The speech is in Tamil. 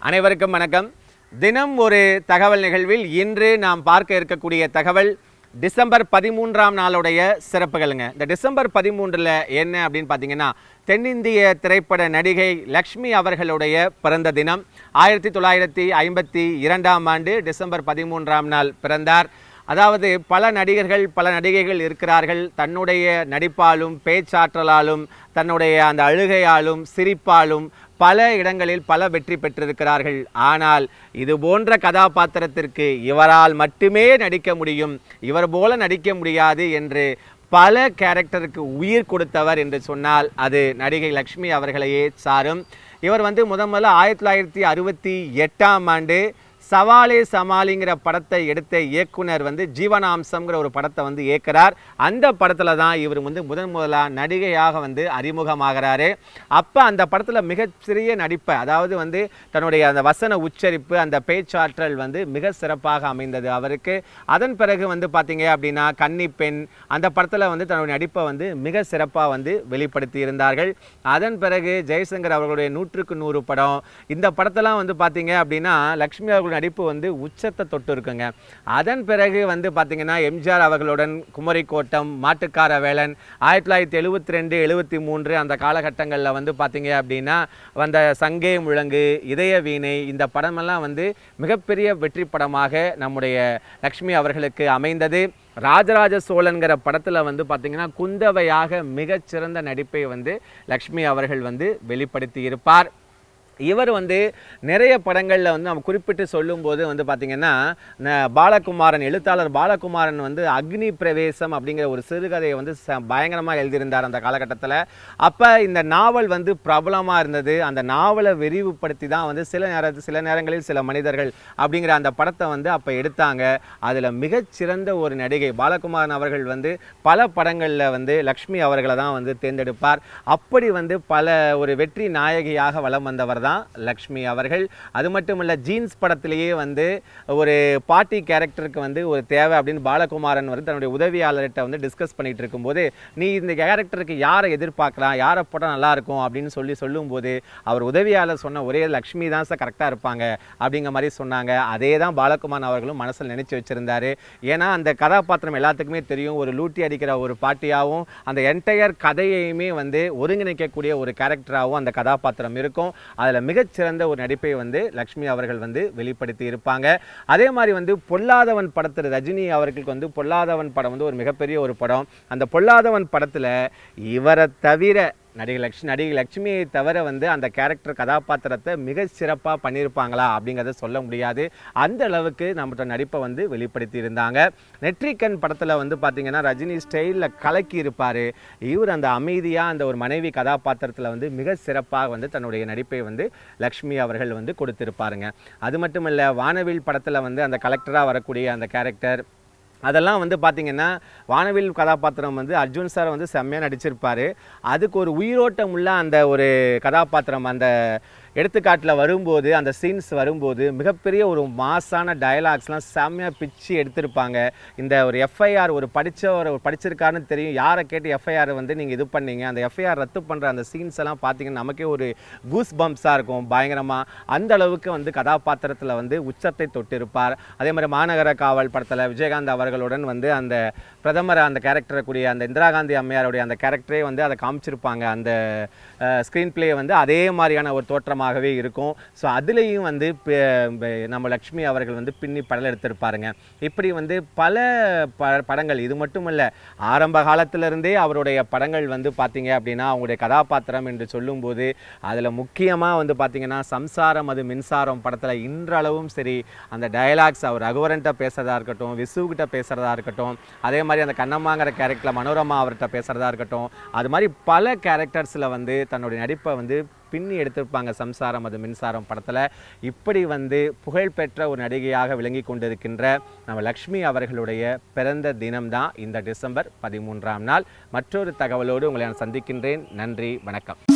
அனைவருக்கும் வணக்கம் தினம் ஒரு தகவல் நிகழ்வில் இன்று நாம் பார்க்க இருக்கக்கூடிய தகவல் டிசம்பர் பதிமூன்றாம் நாளுடைய சிறப்புகளுங்க இந்த டிசம்பர் பதிமூன்றில் என்ன அப்படின்னு பார்த்தீங்கன்னா தென்னிந்திய திரைப்பட நடிகை லக்ஷ்மி அவர்களுடைய பிறந்த தினம் ஆயிரத்தி தொள்ளாயிரத்தி ஐம்பத்தி இரண்டாம் ஆண்டு டிசம்பர் பதிமூன்றாம் நாள் பிறந்தார் அதாவது பல நடிகர்கள் பல நடிகைகள் இருக்கிறார்கள் தன்னுடைய நடிப்பாலும் பேச்சாற்றலாலும் தன்னுடைய அந்த அழுகையாலும் சிரிப்பாலும் பல இடங்களில் பல வெற்றி பெற்றிருக்கிறார்கள் ஆனால் இது போன்ற கதாபாத்திரத்திற்கு இவரால் மட்டுமே நடிக்க முடியும் இவர் போல நடிக்க முடியாது என்று பல கேரக்டருக்கு உயிர் கொடுத்தவர் என்று சொன்னால் அது நடிகை லக்ஷ்மி அவர்களையே சாரும் இவர் வந்து முத முதல்ல ஆயிரத்தி தொள்ளாயிரத்தி அறுபத்தி எட்டாம் ஆண்டு சவாலே சமாளிங்கிற படத்தை எடுத்த இயக்குனர் வந்து ஜீவனாம்சம்ங்கிற ஒரு படத்தை வந்து இயக்குறார் அந்த படத்தில் தான் இவர் வந்து முதன் முதலாக நடிகையாக வந்து அறிமுகமாகிறாரு அப்போ அந்த படத்தில் மிகச்சிறிய நடிப்பை அதாவது வந்து தன்னுடைய அந்த வசன உச்சரிப்பு அந்த பேச்சாற்றல் வந்து மிக சிறப்பாக அமைந்தது அவருக்கு அதன் பிறகு வந்து பார்த்தீங்க அப்படின்னா கன்னி பெண் அந்த படத்தில் வந்து தன்னுடைய நடிப்பை வந்து மிக சிறப்பாக வந்து வெளிப்படுத்தி இருந்தார்கள் அதன் பிறகு ஜெயசங்கர் அவர்களுடைய நூற்றுக்கு நூறு படம் இந்த படத்தெல்லாம் வந்து பார்த்தீங்க அப்படின்னா லக்ஷ்மி அவர்களுடைய நடிப்பு வந்து உச்சத்தை தொட்டு இருக்குங்க அதன் பிறகு வந்து பார்த்தீங்கன்னா எம்ஜிஆர் அவர்களுடன் குமரி கோட்டம் மாட்டுக்கார வேலன் ஆயிரத்தி தொள்ளாயிரத்தி எழுபத்தி ரெண்டு எழுபத்தி மூன்று அந்த காலகட்டங்களில் வந்து பார்த்தீங்க அப்படின்னா வந்த சங்கே முழங்கு இதய வீணை இந்த படமெல்லாம் வந்து மிகப்பெரிய வெற்றி படமாக நம்முடைய லக்ஷ்மி அவர்களுக்கு அமைந்தது ராஜராஜ சோழன்கிற படத்தில் வந்து பார்த்தீங்கன்னா குந்தவையாக மிகச்சிறந்த நடிப்பை வந்து லக்ஷ்மி அவர்கள் வந்து வெளிப்படுத்தி இருப்பார் இவர் வந்து நிறைய படங்களில் வந்து நம்ம குறிப்பிட்டு சொல்லும்போது வந்து பார்த்திங்கன்னா ந- பாலகுமாரன் எழுத்தாளர் பாலகுமாரன் வந்து அக்னி பிரவேசம் அப்படிங்கிற ஒரு சிறுகதையை வந்து ச பயங்கரமாக எழுதியிருந்தார் அந்த காலகட்டத்தில் அப்போ இந்த நாவல் வந்து பிரபலமாக இருந்தது அந்த நாவலை விரிவுபடுத்தி தான் வந்து சில நேரத்து சில நேரங்களில் சில மனிதர்கள் அப்படிங்கிற அந்த படத்தை வந்து அப்போ எடுத்தாங்க அதில் மிகச்சிறந்த ஒரு நடிகை பாலகுமாரன் அவர்கள் வந்து பல படங்களில் வந்து லக்ஷ்மி அவர்களை தான் வந்து தேர்ந்தெடுப்பார் அப்படி வந்து பல ஒரு வெற்றி நாயகியாக வலம் வந்தவர் தான் லக்ஷ்மி அவர்கள் அது மட்டும் இல்ல ஜீன்ஸ் படத்திலேயே வந்து ஒரு பாட்டி கேரக்டருக்கு வந்து ஒரு தேவை அப்படின்னு பாலகுமாரன் வந்து தன்னுடைய உதவியாளர்கிட்ட வந்து டிஸ்கஸ் பண்ணிட்டு இருக்கும்போது நீ இந்த கேரக்டருக்கு யாரை எதிர்பார்க்கலாம் யாரை போட்டால் நல்லா இருக்கும் அப்படின்னு சொல்லி சொல்லும்போது அவர் உதவியாளர் சொன்ன ஒரே லக்ஷ்மி தான் சார் கரெக்டாக இருப்பாங்க அப்படிங்கிற மாதிரி சொன்னாங்க அதே தான் பாலகுமாரன் அவர்களும் மனசில் நினைச்சு வச்சிருந்தாரு ஏன்னா அந்த கதாபாத்திரம் எல்லாத்துக்குமே தெரியும் ஒரு லூட்டி அடிக்கிற ஒரு பாட்டியாகவும் அந்த என்டையர் கதையையுமே வந்து ஒருங்கிணைக்கக்கூடிய ஒரு கேரக்டராகவும் அந்த கதாபாத்திரம் இருக்கும் அதில் மிகச்சிறந்த ஒரு நடிப்பை வந்து லக்ஷ்மி அவர்கள் வந்து வெளிப்படுத்தி இருப்பாங்க அதே மாதிரி வந்து பொல்லாதவன் படத்தில் ரஜினி அவர்களுக்கு வந்து பொல்லாதவன் படம் வந்து ஒரு மிகப்பெரிய ஒரு படம் அந்த பொல்லாதவன் படத்தில் இவரை தவிர நடிகை லக்ஷ்மி நடிகை லக்ஷ்மியை தவிர வந்து அந்த கேரக்டர் கதாபாத்திரத்தை மிக சிறப்பாக பண்ணியிருப்பாங்களா அப்படிங்கிறத சொல்ல முடியாது அந்த அளவுக்கு நம்மளோட நடிப்பை வந்து வெளிப்படுத்தி இருந்தாங்க நெற்றிக்கண் படத்தில் வந்து பார்த்தீங்கன்னா ரஜினி ஸ்டைலில் கலக்கி இருப்பார் இவர் அந்த அமைதியாக அந்த ஒரு மனைவி கதாபாத்திரத்தில் வந்து மிக சிறப்பாக வந்து தன்னுடைய நடிப்பை வந்து லக்ஷ்மி அவர்கள் வந்து கொடுத்திருப்பாருங்க அது மட்டும் இல்லை வானவில் படத்தில் வந்து அந்த கலெக்டராக வரக்கூடிய அந்த கேரக்டர் அதெல்லாம் வந்து பார்த்தீங்கன்னா வானவில் கதாபாத்திரம் வந்து அர்ஜுன் சார் வந்து செம்மையாக நடிச்சிருப்பார் அதுக்கு ஒரு உயிரோட்டம் உள்ள அந்த ஒரு கதாபாத்திரம் அந்த எடுத்துக்காட்டில் வரும்போது அந்த சீன்ஸ் வரும்போது மிகப்பெரிய ஒரு மாசான டயலாக்ஸ்லாம் செம்மையாக பிச்சு எடுத்திருப்பாங்க இந்த ஒரு எஃப்ஐஆர் ஒரு படிச்ச ஒரு படிச்சிருக்காருன்னு தெரியும் யாரை கேட்டு எஃப்ஐஆர் வந்து நீங்கள் இது பண்ணீங்க அந்த எஃப்ஐஆர் ரத்து பண்ணுற அந்த சீன்ஸ் எல்லாம் பார்த்தீங்கன்னா நமக்கே ஒரு கூஸ் பம்ப்ஸாக இருக்கும் பயங்கரமாக அந்த அளவுக்கு வந்து கதாபாத்திரத்தில் வந்து உச்சத்தை தொட்டிருப்பார் அதே மாதிரி மாநகர காவல் படத்தில் விஜயகாந்த் அவர்களுடன் வந்து அந்த பிரதமர் அந்த கேரக்டரை கூடிய அந்த இந்திரா காந்தி அம்மையாருடைய அந்த கேரக்டரே வந்து அதை காமிச்சிருப்பாங்க அந்த ஸ்க்ரீன் பிளே வந்து அதே மாதிரியான ஒரு தோற்றமாகவே இருக்கும் ஸோ அதுலேயும் வந்து ப- ப- நம்ம லக்ஷ்மி அவர்கள் வந்து பின்னி படல் எடுத்திருப்பாருங்க இப்படி வந்து பல ப படங்கள் இது மட்டும் இல்லை ஆரம்ப காலத்திலிருந்தே அவருடைய படங்கள் வந்து பார்த்தீங்க அப்படின்னா அவங்களுடைய கதாபாத்திரம் என்று சொல்லும்போது அதில் முக்கியமாக வந்து பார்த்தீங்கன்னா சம்சாரம் அது மின்சாரம் படத்தில் இன்றளவும் சரி அந்த டயலாக்ஸ் அவர் ரகுவரன்ட்ட பேசுகிறதா இருக்கட்டும் விசுகிட்ட பேசுகிறதா இருக்கட்டும் அதே மாதிரி அந்த கண்ணம்மாங்கிற கேரக்டரில் மனோரமா அவர்கிட்ட பேசுகிறதா இருக்கட்டும் அது மாதிரி பல கேரக்டர்ஸில் வந்து தன்னுடைய நடிப்பை வந்து பின்னி எடுத்திருப்பாங்க சம்சாரம் அது மின்சாரம் படத்தில் இப்படி வந்து புகழ்பெற்ற ஒரு நடிகையாக விளங்கி கொண்டிருக்கின்ற நம்ம லக்ஷ்மி அவர்களுடைய பிறந்த தினம்தான் இந்த டிசம்பர் பதிமூன்றாம் நாள் மற்றொரு தகவலோடு உங்களை நான் சந்திக்கின்றேன் நன்றி வணக்கம்